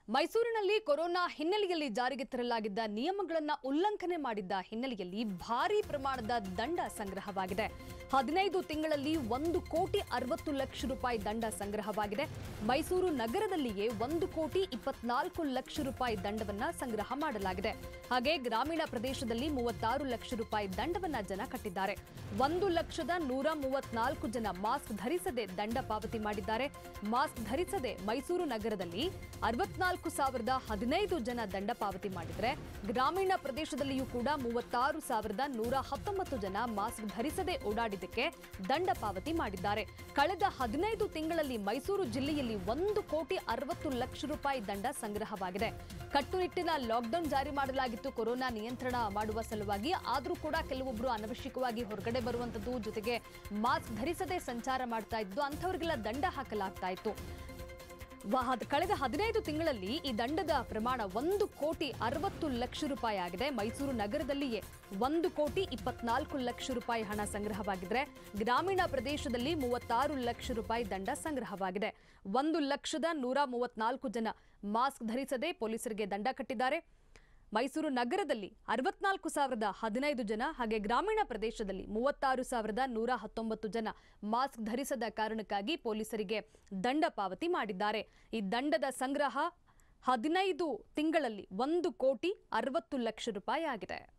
ಮೈಸೂರಿನಲ್ಲಿ ಕೊರೋನಾ ಹಿನ್ನೆಲೆಯಲ್ಲಿ ಜಾರಿಗೆ ತರಲಾಗಿದ್ದ ನಿಯಮಗಳನ್ನು ಉಲ್ಲಂಘನೆ ಮಾಡಿದ್ದ ಹಿನ್ನೆಲೆಯಲ್ಲಿ ಭಾರೀ ಪ್ರಮಾಣದ ದಂಡ ಸಂಗ್ರಹವಾಗಿದೆ ಹದಿನೈದು ತಿಂಗಳಲ್ಲಿ ಒಂದು ಕೋಟಿ ಅರವತ್ತು ಲಕ್ಷ ರೂಪಾಯಿ ದಂಡ ಸಂಗ್ರಹವಾಗಿದೆ ಮೈಸೂರು ನಗರದಲ್ಲಿಯೇ ಒಂದು ಕೋಟಿ ಇಪ್ಪತ್ನಾಲ್ಕು ಲಕ್ಷ ರೂಪಾಯಿ ದಂಡವನ್ನ ಸಂಗ್ರಹ ಮಾಡಲಾಗಿದೆ ಹಾಗೆ ಗ್ರಾಮೀಣ ಪ್ರದೇಶದಲ್ಲಿ ಮೂವತ್ತಾರು ಲಕ್ಷ ರೂಪಾಯಿ ದಂಡವನ್ನ ಜನ ಕಟ್ಟಿದ್ದಾರೆ ಒಂದು ಲಕ್ಷದ ನೂರ ಮೂವತ್ನಾಲ್ಕು ಜನ ಮಾಸ್ಕ್ ಧರಿಸದೆ ದಂಡ ಪಾವತಿ ಮಾಡಿದ್ದಾರೆ ಮಾಸ್ಕ್ ಧರಿಸದೆ ಮೈಸೂರು ನಗರದಲ್ಲಿ ಅರವತ್ನಾಲ್ಕು ಸಾವಿರದ ಹದಿನೈದು ಜನ ದಂಡ ಪಾವತಿ ಮಾಡಿದರೆ ಗ್ರಾಮೀಣ ಪ್ರದೇಶದಲ್ಲಿಯೂ ಕೂಡ ಮೂವತ್ತಾರು ಸಾವಿರದ ನೂರ ಹತ್ತೊಂಬತ್ತು ಜನ ಮಾಸ್ಕ್ ಧರಿಸದೆ ಓಡಾಡಿದ್ದಕ್ಕೆ ದಂಡ ಪಾವತಿ ಮಾಡಿದ್ದಾರೆ ಕಳೆದ ಹದಿನೈದು ತಿಂಗಳಲ್ಲಿ ಮೈಸೂರು ಜಿಲ್ಲೆಯಲ್ಲಿ ಒಂದು ಕೋಟಿ ಅರವತ್ತು ಲಕ್ಷ ರೂಪಾಯಿ ದಂಡ ಸಂಗ್ರಹವಾಗಿದೆ ಕಟ್ಟುನಿಟ್ಟಿನ ಲಾಕ್ಡೌನ್ ಜಾರಿ ಮಾಡಲಾಗಿತ್ತು ಕೊರೋನಾ ನಿಯಂತ್ರಣ ಮಾಡುವ ಸಲುವಾಗಿ ಆದರೂ ಕೂಡ ಕೆಲವೊಬ್ಬರು ಅನವಶ್ಯಕವಾಗಿ ಹೊರಗಡೆ ಬರುವಂತದ್ದು ಜೊತೆಗೆ ಮಾಸ್ಕ್ ಧರಿಸದೆ ಸಂಚಾರ ಮಾಡ್ತಾ ಇದ್ದು ಅಂಥವರಿಗೆಲ್ಲ ದಂಡ ಹಾಕಲಾಗ್ತಾ ಇತ್ತು ವ- ಹದ್- ಕಳೆದ ಹದಿನೈದು ತಿಂಗಳಲ್ಲಿ ಈ ದಂಡದ ಪ್ರಮಾಣ ಒಂದು ಕೋಟಿ ಅರವತ್ತು ಲಕ್ಷ ರೂಪಾಯಿ ಆಗಿದೆ ಮೈಸೂರು ನಗರದಲ್ಲಿಯೇ ಒಂದು ಕೋಟಿ ಇಪ್ಪತ್ನಾಲ್ಕು ಲಕ್ಷ ರೂಪಾಯಿ ಹಣ ಸಂಗ್ರಹವಾಗಿದ್ರೆ ಗ್ರಾಮೀಣ ಪ್ರದೇಶದಲ್ಲಿ ಮೂವತ್ತಾರು ಲಕ್ಷ ರೂಪಾಯಿ ದಂಡ ಸಂಗ್ರಹವಾಗಿದೆ ಒಂದು ಲಕ್ಷದ ನೂರ ಮೂವತ್ನಾಲ್ಕು ಜನ ಮಾಸ್ಕ್ ಧರಿಸದೆ ಪೊಲೀಸರಿಗೆ ದಂಡ ಕಟ್ಟಿದ್ದಾರೆ ಮೈಸೂರು ನಗರದಲ್ಲಿ ಅರವತ್ನಾಲ್ಕು ಸಾವಿರದ ಹದಿನೈದು ಜನ ಹಾಗೆ ಗ್ರಾಮೀಣ ಪ್ರದೇಶದಲ್ಲಿ ಮೂವತ್ತಾರು ಸಾವಿರದ ನೂರ ಹತ್ತೊಂಬತ್ತು ಜನ ಮಾಸ್ಕ್ ಧರಿಸದ ಕಾರಣಕ್ಕಾಗಿ ಪೊಲೀಸರಿಗೆ ದಂಡ ಪಾವತಿ ಮಾಡಿದ್ದಾರೆ ಈ ದಂಡದ ಸಂಗ್ರಹ ಹದಿನೈದು ತಿಂಗಳಲ್ಲಿ ಒಂದು ಕೋಟಿ ಅರವತ್ತು ಲಕ್ಷ ರೂಪಾಯಿ ಆಗಿದೆ